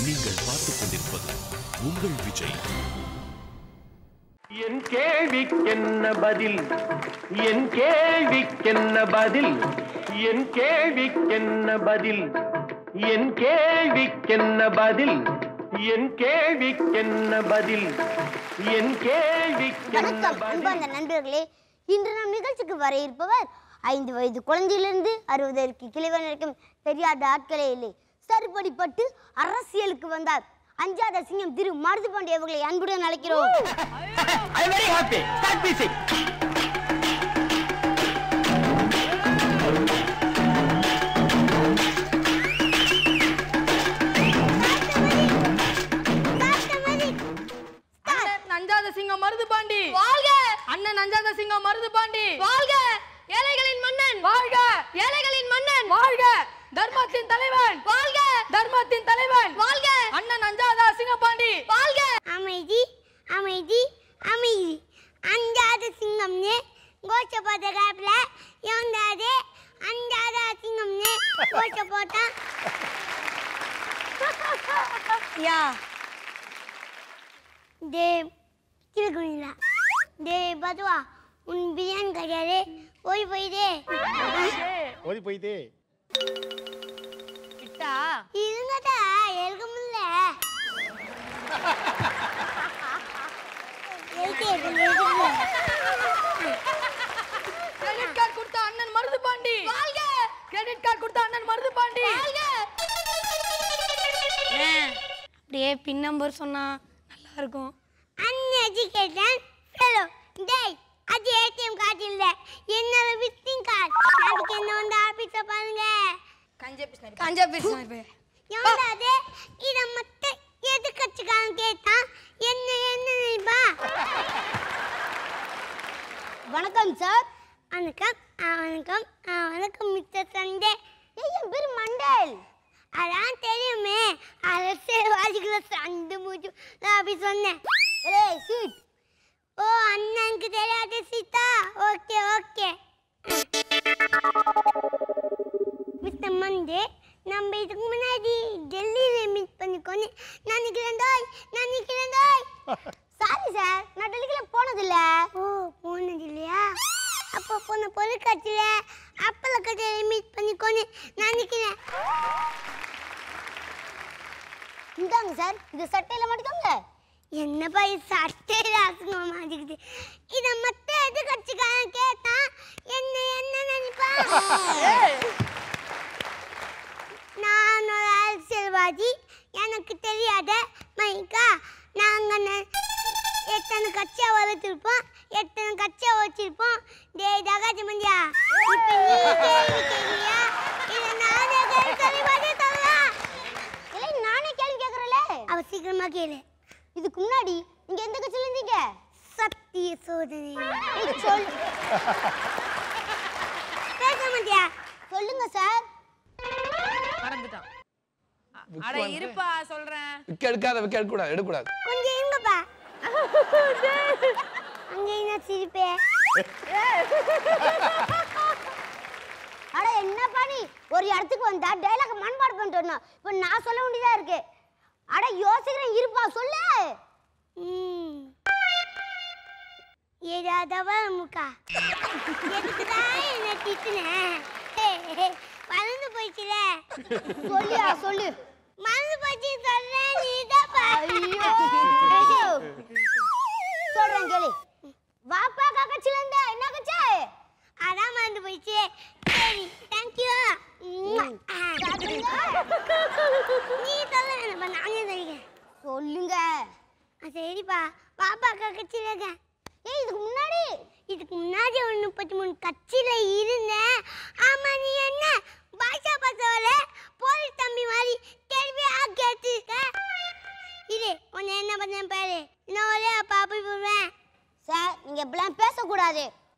நீங்கள் பார்த்துக் கொண்டிருப்பது உங்கள் விஜய் என் கேள்விக்கென்ன பதில் என் கேள்விக்கென்ன பதில் என் கேள்விக்கென்ன பதில் என் கேள்விக்கென்ன பதில் என் கேள்விக்கென்ன பதில் என் கேள்விக்கென்ன வணக்கம் பதில் அன்பார்ந்த நண்பர்களே இன்று நம் நிகழ்ச்சிக்கு வர இருப்பவர் ஐந்து வயது குழந்தையிலிருந்து அறுபது வயதுக்கு கிழவன் வரைக்கும் தெரியாத ஆட்களே இல்லை சரிப்படிப்பட்டு அரசியலுக்கு வந்தார் அஞ்சாத சிங்கம் திரு மருது பாண்டிய அவர்களை அன்புடன் அழைக்கிறோம் I very happy start music அண்ணன் நஞ்சாத சிங்கம் மருது பாண்டி வாழ்க அண்ணன் நஞ்சாத சிங்கம் மருது பாண்டி வாழ்க ஏழைகளின் மன்னன் வாழ்க ஏழைகளின் மன்னன் வாழ்க தர்மத்தின் தலைவன் வாழ்க தர்மத்தின் தலைவன் வாழ்க அண்ணன் நஞ்சாத சிங்கம் பாண்டி வாழ்க அமைதி அமைதி அமைதி அஞ்சாத சிங்கம்னு கோச்ச போட்ட கேப்ல இறந்தாது அஞ்சாத சிங்கம்னு கோச்ச போட்டான் யா டே கிழக்குங்களா டே பதுவா உன் பிரியாணி கிடையாது போய் போயிதே ஓடி போயிட்டே கிட்டா இருங்கடா எழுக முடியல எழுதி கிரெடிட் கார்டு கொடுத்த அண்ணன் மருது பாண்டி வாழ்க கிரெடிட் கார்டு கொடுத்த அண்ணன் மருது பாண்டி வாழ்க அப்படியே பின் நம்பர் சொன்னா நல்லா இருக்கும் அன்எஜுகேஷன் ஃபெலோ டேய் அது ஏடிஎம் கார்டு இல்ல என்னோட விசிட்டிங் கார்டு நாளைக்கு என்ன வந்து ஆபீஸ பாருங்க கஞ்சா பேசுனா எவனாவது இத மட்டும் எது கட்சிக்காரன் கேட்டான் என்ன என்ன நினைப்பா வணக்கம் சார் வணக்கம் ஆ, வணக்கம் ஆ, வணக்கம் மிஸ்டர் சண்டே என் பேர் மண்டல் அதான் தெரியுமே அரசியல்வாதிகளை சண்டு மூச்சு நான் அப்படி சொன்னேன் ஏய் சீட் ஓ அண்ணனுக்கு தெரியாது Seetha okay okay mister Monday நம்ம இதுக்கு முன்னாடி டெல்லியில மீட் பண்ணிக்கோன்னு நினைக்கிறேன் தாய் நினைக்கிறேன் தாய் சாரி சார் நான் டெல்லிக்குள்ள போனதில்ல ஓ போனது இல்லையா அப்போ போன பொருட்காட்சியில அப்பள கடையில மீட் பண்ணிக்கோன்னு நினைக்கிறேன் இந்தாங்க சார் இது சட்டையில மாட்டிக்கோங்க என்னப்பா இது சட்டையில அசுங்க மாட்டிக்குது இதை மட்டும் எது கட்சிக்காரன் கேட்டா என்ன என்ன நினைப்பா நான் ஒரு அரசியல்வாதி எனக்கு தெரியாத மைக்கா நாங்க ந- எத்தனை கட்சியா வளர்த்துருப்போம் எத்தனை கட்சியா வச்சிருப்போம் டேய் தகாஜி மந்தியா இப்ப நீ கேள்வி கேட்கிறியா இதை நானே கேள்வி சொல்லி பதில் சொல்லலாம் இல்லை நானே கேள்வி கேட்கறல அவ சீக்கிரமா கேளு இதுக்கு முன்னாடி நீங்க எந்த கட்சியில இருந்தீங்க சத்திய சோதனை ஏய், சொல்லு பேச மாட்டியா சொல்லுங்க சார் மறந்துட்டான் அட இருப்பா சொல்றேன் விக்க எடுக்காத விக்க எடுக்கக்கூடாது எடுக்கக்கூடாது கொஞ்சம் இருங்கப்பா அங்க என்ன சிரிப்பே அட என்னப்பா நீ ஒரு இடத்துக்கு வந்தா டைலாக் மண்பாடு பண்ணிட்டு வரணும் இப்போ நான் சொல்ல வேண்டியதா இருக்கு அட யோசிக்கிறேன் இருப்பா சொல்லு ஏதாதவ முக்கா எதுக்குதான் என்ன திட்டுனேன் மறந்து போயிடுச்சுல சொல்லியா சொல்லு மறந்து போச்சு சொல்றேன் நீதாப்பா ஐயோ சொல்றேன் கேளு வாப்பா கக்கச்சில இருந்தா என்ன கச்சே அதான் மறந்து போயிடுச்சு சரி தேங்க்யூ நீ சொல்ல வேணாம்ப்பா நானே சொல்லிக்கிறேன் சொல்லுங்க சரிப்பா பாப்பா கக்கச்சிலங்க ஏய் இதுக்கு முன்னாடி இதுக்கு முன்னாடி ஒரு முப்பத்தி மூணு கட்சியில இருந்தேன் ஆமா நீ என்ன பாஷா பசவல போலீஸ் தம்பி மாதிரி கேள்வியா கேட்டுருக்க இரு உன்னை என்ன பண்ண பாரு நான் ஒரே பாப்பி போடுவேன் சார் நீங்க இப்படிலாம் பேசக்கூடாது